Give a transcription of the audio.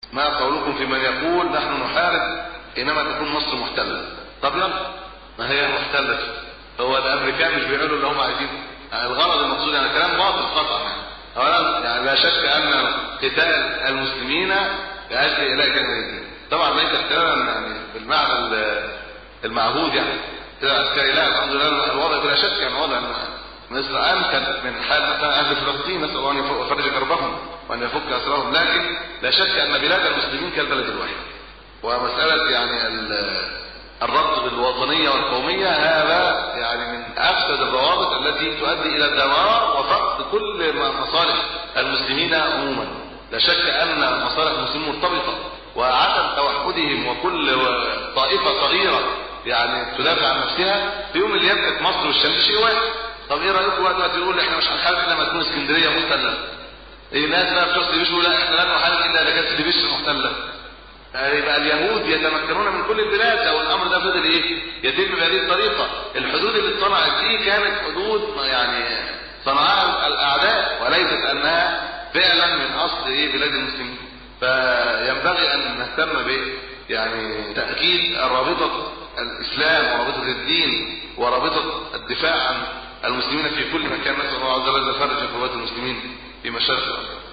ما قولكم في من يقول نحن نحارب حينما تكون مصر محتله طب يلا ما هي محتله هو الامريكان مش بيعملوا اللي هم عايزينه يعني الغرض المقصود يعني كلام باطل قطعا يعني اولا يعني لا شك ان قتال المسلمين لاجل اله كلمه الدين طبعا ليس كلاما يعني بالمعنى المعهود يعني كده عسكري لا الحمد لله الوضع بلا شك يعني وضع مصر امكن من حال مثلا اهل فلسطين نسال الله ان يفرج كربهم وان يفك اسرهم لكن لا شك ان بلاد المسلمين كالبلد الواحد ومساله يعني الربط بالوطنيه والقوميه هذا يعني من افسد الروابط التي تؤدي الى الدمار وفقد كل مصالح المسلمين عموما لا شك ان مصالح المسلمين مرتبطه وعدم توحدهم وكل طائفه صغيره يعني تدافع عن نفسها في يوم اللي يبقى مصر والشام شيء واحد طب ايه رايكم بقى دلوقتي يقول احنا مش هنحارب الا لما تكون اسكندريه محتله ايه الناس بقى بتوع سيبيش لا احنا لا نحارب الا اذا كانت سيبيش محتله يبقى اليهود يتمكنون من كل البلاد لو الامر ده فضل ايه يتم بهذه الطريقه الحدود اللي اتصنعت دي كانت حدود يعني صنعها الاعداء وليست انها فعلا من اصل ايه بلاد المسلمين فينبغي ان نهتم ب يعني تاكيد رابطه الاسلام ورابطه الدين ورابطه الدفاع عن المسلمين في كل مكان نسال الله عز وجل فرج كربات المسلمين في مشارق الارض